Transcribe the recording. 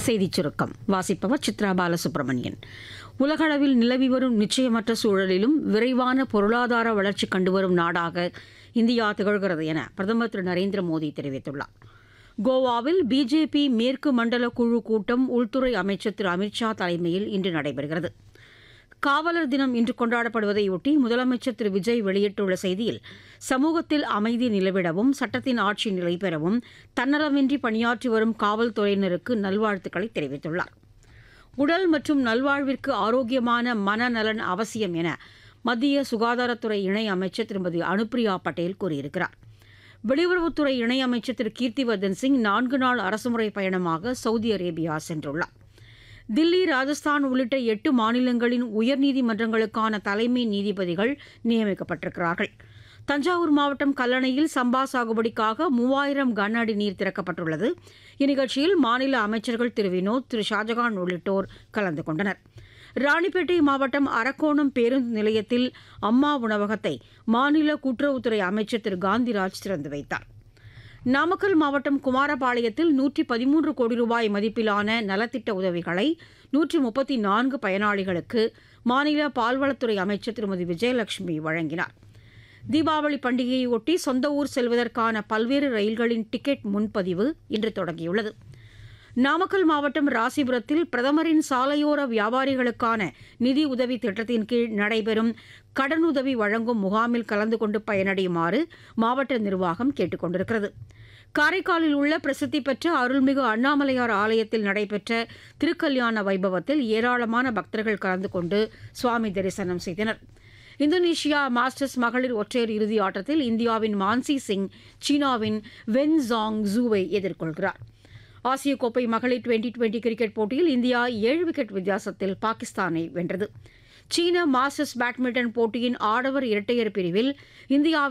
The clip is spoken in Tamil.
செய்திச் சுருக்கம் வாசிப்பவர் சித்ரா பாலசுப்ரமணியன் உலகளவில் நிலவி வரும் நிச்சயமற்ற சூழலிலும் விரைவான பொருளாதார வளர்ச்சி கண்டுவரும் நாடாக இந்தியா திகழ்கிறது என பிரதமர் திரு நரேந்திர மோடி தெரிவித்துள்ளார் கோவாவில் பிஜேபி மேற்கு மண்டல குழு கூட்டம் உள்துறை அமைச்சர் திரு அமித்ஷா தலைமையில் இன்று நடைபெறுகிறது காவலர் தினம் இன்று கொண்டாடப்படுவதையொட்டி முதலமைச்சர் திரு விஜய் வெளியிட்டுள்ள செய்தியில் சமூகத்தில் அமைதி நிலவிடவும் சட்டத்தின் ஆட்சி நிலை பெறவும் தன்னலமின்றி பணியாற்றி வரும் காவல்துறையினருக்கு நல்வாழ்த்துக்களை தெரிவித்துள்ளார் உடல் மற்றும் நல்வாழ்விற்கு ஆரோக்கியமான மனநலன் அவசியம் என மத்திய சுகாதாரத்துறை இணை அமைச்சர் திருமதி அனுப்பிரியா பட்டேல் கூறியிருக்கிறார் வெளியுறவுத்துறை இணை அமைச்சர் திரு கீர்த்திவர்தன் சிங் நான்கு நாள் அரசுமுறை பயணமாக சவுதி அரேபியா சென்றுள்ளார் தில்லி ராஜஸ்தான் உள்ளிட்ட எட்டு மாநிலங்களின் உயர்நீதிமன்றங்களுக்கான தலைமை நீதிபதிகள் நியமிக்கப்பட்டிருக்கிறார்கள் தஞ்சாவூர் மாவட்டம் கல்லணையில் சம்பா சாகுபடிக்காக மூவாயிரம் கன அடி நீர் திறக்கப்பட்டுள்ளது இந்நிகழ்ச்சியில் மாநில அமைச்சர்கள் திரு வினோத் திரு ஷாஜகான் உள்ளிட்டோர் கலந்து கொண்டனர் ராணிப்பேட்டை மாவட்டம் அரக்கோணம் பேருந்து நிலையத்தில் அம்மா உணவகத்தை மாநில கூட்டுறவுத்துறை அமைச்சர் திரு காந்திராஜ் திறந்து வைத்தார் நாமக்கல் மாவட்டம் குமாரபாளையத்தில் நூற்றி பதிமூன்று கோடி ரூபாய் மதிப்பிலான நலத்திட்ட உதவிகளை நூற்றி முப்பத்தி நான்கு பயனாளிகளுக்கு மாநில பால்வளத்துறை அமைச்சர் திருமதி விஜயலட்சுமி வழங்கினார் தீபாவளி பண்டிகையொட்டி சொந்த ஊர் செல்வதற்கான பல்வேறு ரயில்களின் டிக்கெட் முன்பதிவு இன்று தொடங்கியுள்ளது நாமக்கல் மாவட்டம் ராசிபுரத்தில் பிரதமரின் சாலையோர வியாபாரிகளுக்கான நிதி உதவி திட்டத்தின் கீழ் நடைபெறும் கடனுதவி வழங்கும் முகாமில் கலந்து கொண்டு பயனடையுமாறு மாவட்ட நிர்வாகம் கேட்டுக் கொண்டிருக்கிறது காரைக்காலில் உள்ள பிரசித்தி பெற்ற அருள்மிகு அண்ணாமலையார் ஆலயத்தில் நடைபெற்ற திருக்கல்யாண வைபவத்தில் ஏராளமான பக்தர்கள் கலந்து கொண்டு சுவாமி தரிசனம் செய்தனர் இந்தோனேஷியா மாஸ்டர்ஸ் மகளிர் ஒற்றையர் இறுதி ஆட்டத்தில் இந்தியாவின் மான்சி சிங் சீனாவின் வென் ஜாங் ஜூவை எதிர்கொள்கிறார் ஆசிய கோப்பை மகளிர் டுவெண்டி டுவெண்டி கிரிக்கெட் போட்டியில் இந்தியா ஏழு விக்கெட் வித்தியாசத்தில் பாகிஸ்தானை வென்றது சீன மாஸ்டர்ஸ் பேட்மிண்டன் போட்டியின் ஆடவர் இரட்டையர் பிரிவில் இந்தியா